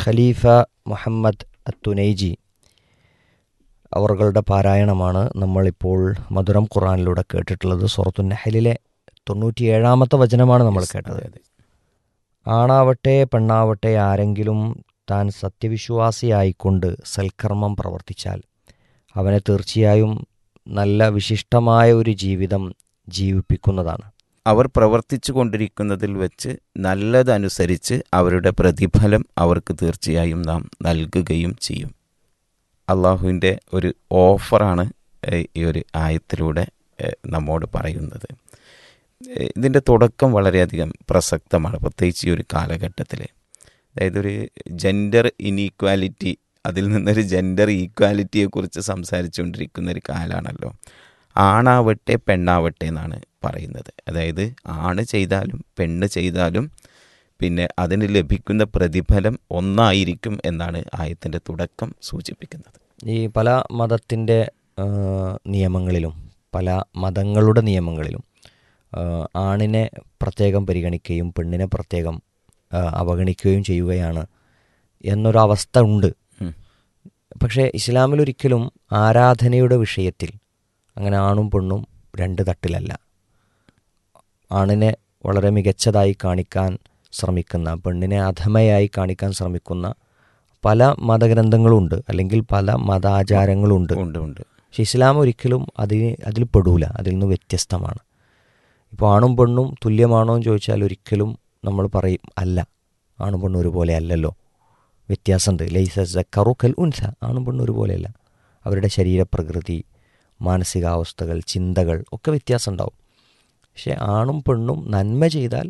ഖലീഫ മുഹമ്മദ് അത്തുനൈജി അവറുകളുടെ പാരായണമാണ് നമ്മളിപ്പോൾ മധുരം ഖുറാനിലൂടെ കേട്ടിട്ടുള്ളത് സൂറത്തു നഹലിലെ തൊണ്ണൂറ്റിയേഴാമത്തെ വചനമാണ് നമ്മൾ കേട്ടത് അതെ, അതെ. ആണാവട്ടെ പെണ്ണാവട്ടെ ആരെങ്കിലും താൻ സത്യവിശ്വാസിയായിക്കൊണ്ട് സൽക്കർമ്മം പ്രവർത്തിച്ചാൽ അവനെ തീർച്ചയായും നല്ല വിശിഷ്ടമായ ഒരു ജീവിതം ജീവിപ്പിക്കുന്നതാണ് അവർ പ്രവർത്തിച്ചു കൊണ്ടിരിക്കുന്നതിൽ വെച്ച് നല്ലതനുസരിച്ച് അവരുടെ പ്രതിഫലം അവർക്ക് തീർച്ചയായും നാം നൽകുകയും ചെയ്യും അള്ളാഹുവിൻ്റെ ഒരു ഓഫറാണ് ഏഹ്, ഈ ഒരു ആയത്തിലൂടെ ഏഹ്, നമ്മോട് പറയുന്നത് ഏഹ്, ഇതിൻ്റെ തുടക്കം വളരെയധികം പ്രസക്തമാണ് പ്രത്യേകിച്ച് ഈ ഒരു കാലഘട്ടത്തിൽ അതായത് ഒരു ജെൻഡർ ഇനീക്വാലിറ്റി അതിൽ നിന്നൊരു ജെൻഡർ ഈക്വാലിറ്റിയെക്കുറിച്ച് സംസാരിച്ചുകൊണ്ടിരിക്കുന്ന ഒരു കാലമാണല്ലോ ആണാവട്ടെ പെണ്ണാവട്ടെ എന്നാണ് പറയുന്നത് അതായത് ആണ് ചെയ്താലും പെണ്ണ് ചെയ്താലും പിന്നെ അതിന് ലഭിക്കുന്ന പ്രതിഫലം ഒന്നായിരിക്കും എന്നാണ് ആയത്തിൻ്റെ തുടക്കം സൂചിപ്പിക്കുന്നത് ഈ പല മതത്തിൻ്റെ ആ, നിയമങ്ങളിലും പല മതങ്ങളുടെ നിയമങ്ങളിലും ആ, ആണിനെ പ്രത്യേകം പരിഗണിക്കുകയും പെണ്ണിനെ പ്രത്യേകം ആ, അവഗണിക്കുകയും ചെയ്യുകയാണ് എന്നൊരവസ്ഥ ഉണ്ട് ഉം. പക്ഷേ ഇസ്ലാമിലൊരിക്കലും ആരാധനയുടെ വിഷയത്തിൽ അങ്ങനെ ആണും പെണ്ണും രണ്ട് തട്ടിലല്ല ആണിനെ വളരെ മികച്ചതായി കാണിക്കാൻ ശ്രമിക്കുന്ന പെണ്ണിനെ അധമയായി കാണിക്കാൻ ശ്രമിക്കുന്ന പല മതഗ്രന്ഥങ്ങളുണ്ട് അല്ലെങ്കിൽ പല മതാചാരങ്ങളുണ്ട് ഉണ്ട് ഉണ്ട് പക്ഷെ ഇസ്ലാം ഒരിക്കലും അതിന് അതിൽ പെടൂല അതിൽ നിന്ന് വ്യത്യസ്തമാണ് ഇപ്പോൾ ആണും പെണ്ണും തുല്യമാണോ എന്ന് ചോദിച്ചാൽ ഒരിക്കലും നമ്മൾ പറയും അല്ല ആണും പെണ്ണും ഒരുപോലെ അല്ലല്ലോ വ്യത്യാസമുണ്ട് ലൈസ സക്കറു കൽ ഉൻസ ആണും പെണ്ണും ഒരുപോലെയല്ല അവരുടെ ശരീരപ്രകൃതി മാനസികാവസ്ഥകൾ ചിന്തകൾ ഒക്കെ വ്യത്യാസം ഉണ്ടാവും പക്ഷെ ആണും പെണ്ണും നന്മ ചെയ്താൽ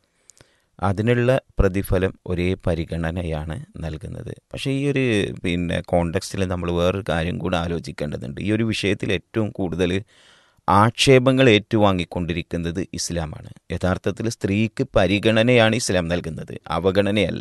അതിനുള്ള പ്രതിഫലം ഒരേ പരിഗണനയാണ് നൽകുന്നത് പക്ഷേ ഈ ഒരു പിന്നെ കോണ്ടെക്സ്റ്റിൽ നമ്മൾ വേറൊരു കാര്യം കൂടെ ആലോചിക്കേണ്ടതുണ്ട് ഈ ഒരു വിഷയത്തിൽ ഏറ്റവും കൂടുതൽ ആക്ഷേപങ്ങൾ ഏറ്റുവാങ്ങിക്കൊണ്ടിരിക്കുന്നത് ഇസ്ലാമാണ് യഥാർത്ഥത്തിൽ സ്ത്രീക്ക് പരിഗണനയാണ് ഇസ്ലാം നൽകുന്നത് അവഗണനയല്ല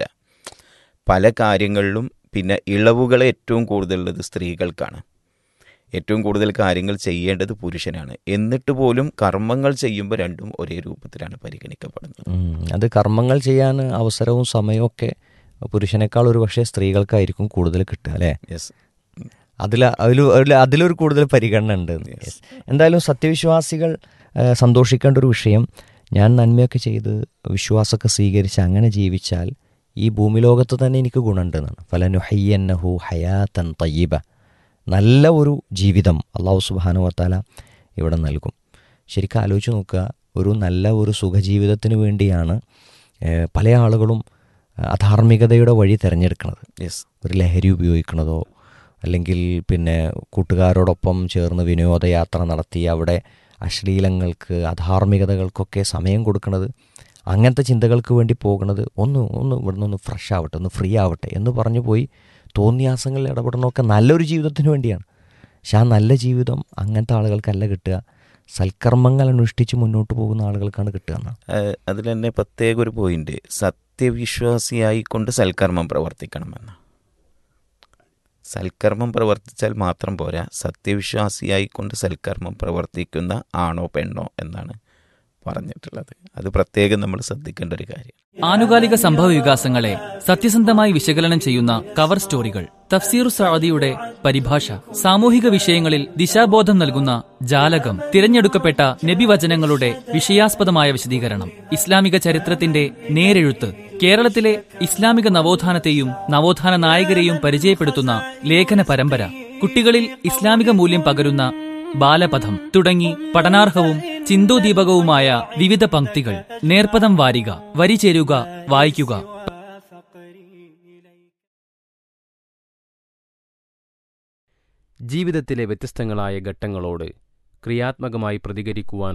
പല കാര്യങ്ങളിലും പിന്നെ ഇളവുകൾ ഏറ്റവും കൂടുതലുള്ളത് സ്ത്രീകൾക്കാണ് ഏറ്റവും കൂടുതൽ കാര്യങ്ങൾ ചെയ്യേണ്ടത് പുരുഷനാണ് എന്നിട്ട് പോലും കർമ്മങ്ങൾ ചെയ്യുമ്പോൾ രണ്ടും ഒരേ രൂപത്തിലാണ് പരിഗണിക്കപ്പെടുന്നത് ഉം, അത് കർമ്മങ്ങൾ ചെയ്യാൻ അവസരവും സമയവും ഒക്കെ പുരുഷനേക്കാൾ ഒരു പക്ഷേ സ്ത്രീകൾക്കായിരിക്കും കൂടുതൽ കിട്ടുക അല്ലേ യെസ് അതിൽ അതിൽ അതിൽ- അതിലൊരു കൂടുതൽ പരിഗണന ഉണ്ട് Yes. എന്തായാലും സത്യവിശ്വാസികൾ ആ, സന്തോഷിക്കേണ്ട ഒരു വിഷയം ഞാൻ നന്മയൊക്കെ ചെയ്ത് വിശ്വാസമൊക്കെ സ്വീകരിച്ച് അങ്ങനെ ജീവിച്ചാൽ ഈ ഭൂമിലോകത്ത് തന്നെ എനിക്ക് ഗുണമുണ്ടെന്നാണ് ഫലനുഹയ്യന്നഹു ഹയാത്തൻ തയ്യബ നല്ല ഒരു ജീവിതം അള്ളാഹു സുബാനു വത്താല ഇവിടെ നൽകും ശരിക്കും ആലോചിച്ച് നോക്കുക ഒരു നല്ല ഒരു സുഖജീവിതത്തിന് വേണ്ടിയാണ് ഏ, പല ആളുകളും അധാർമികതയുടെ വഴി തിരഞ്ഞെടുക്കുന്നത് യെസ് ഒരു ലഹരി ഉപയോഗിക്കുന്നതോ അല്ലെങ്കിൽ പിന്നെ കൂട്ടുകാരോടൊപ്പം ചേർന്ന് വിനോദയാത്ര നടത്തി അവിടെ അശ്ലീലങ്ങൾക്ക് അധാർമികതകൾക്കൊക്കെ സമയം കൊടുക്കുന്നത് അങ്ങനത്തെ ചിന്തകൾക്ക് വേണ്ടി പോകുന്നത് ഒന്ന് ഒന്ന് ഇവിടുന്ന് ഒന്ന് ഫ്രഷ് ആവട്ടെ ഒന്ന് ഫ്രീ ആവട്ടെ എന്ന് പറഞ്ഞു പോയി തോന്നിയാസങ്ങളിൽ ഇടപെടണമൊക്കെ നല്ലൊരു ജീവിതത്തിന് വേണ്ടിയാണ് പക്ഷെ ആ നല്ല ജീവിതം അങ്ങനത്തെ ആളുകൾക്കല്ല കിട്ടുക സൽക്കർമ്മങ്ങൾ അനുഷ്ഠിച്ച് മുന്നോട്ട് പോകുന്ന ആളുകൾക്കാണ് കിട്ടുക എന്നാണ് അതിൽ തന്നെ പ്രത്യേക ഒരു പോയിന്റ് സത്യവിശ്വാസിയായി കൊണ്ട് സൽക്കർമ്മം പ്രവർത്തിക്കണമെന്ന് സൽക്കർമ്മം പ്രവർത്തിച്ചാൽ മാത്രം പോരാ സത്യവിശ്വാസിയായി കൊണ്ട് സൽക്കർമ്മം പ്രവർത്തിക്കുന്ന ആണോ പെണ്ണോ എന്നാണ് പറഞ്ഞിട്ടുള്ളത് അത് പ്രത്യേകം നമ്മൾ ശ്രദ്ധിക്കേണ്ട ഒരു കാര്യം ആനുകാലിക സംഭവ വികാസങ്ങളെ സത്യസന്ധമായി വിശകലനം ചെയ്യുന്ന കവർ സ്റ്റോറികൾ തഫ്സീർ സഅദിയുടെ പരിഭാഷ സാമൂഹിക വിഷയങ്ങളിൽ ദിശാബോധം നൽകുന്ന ജാലകം തിരഞ്ഞെടുക്കപ്പെട്ട നബിവചനങ്ങളുടെ വിഷയാസ്പദമായ വിശദീകരണം ഇസ്ലാമിക ചരിത്രത്തിന്റെ നേരെഴുത്ത് കേരളത്തിലെ ഇസ്ലാമിക നവോത്ഥാനത്തെയും നവോത്ഥാന നായകരെയും പരിചയപ്പെടുത്തുന്ന ലേഖന പരമ്പര കുട്ടികളിൽ ഇസ്ലാമിക മൂല്യം പകരുന്ന ബാലപഥം തുടങ്ങി പഠനാർഹവും ചിന്തോദീപകവുമായ വിവിധ പംക്തികൾ നേർപ്പദം വാരിക വരി ചേരുക വായിക്കുക ജീവിതത്തിലെ വ്യത്യസ്തങ്ങളായ ഘട്ടങ്ങളോട് ക്രിയാത്മകമായി പ്രതികരിക്കുവാൻ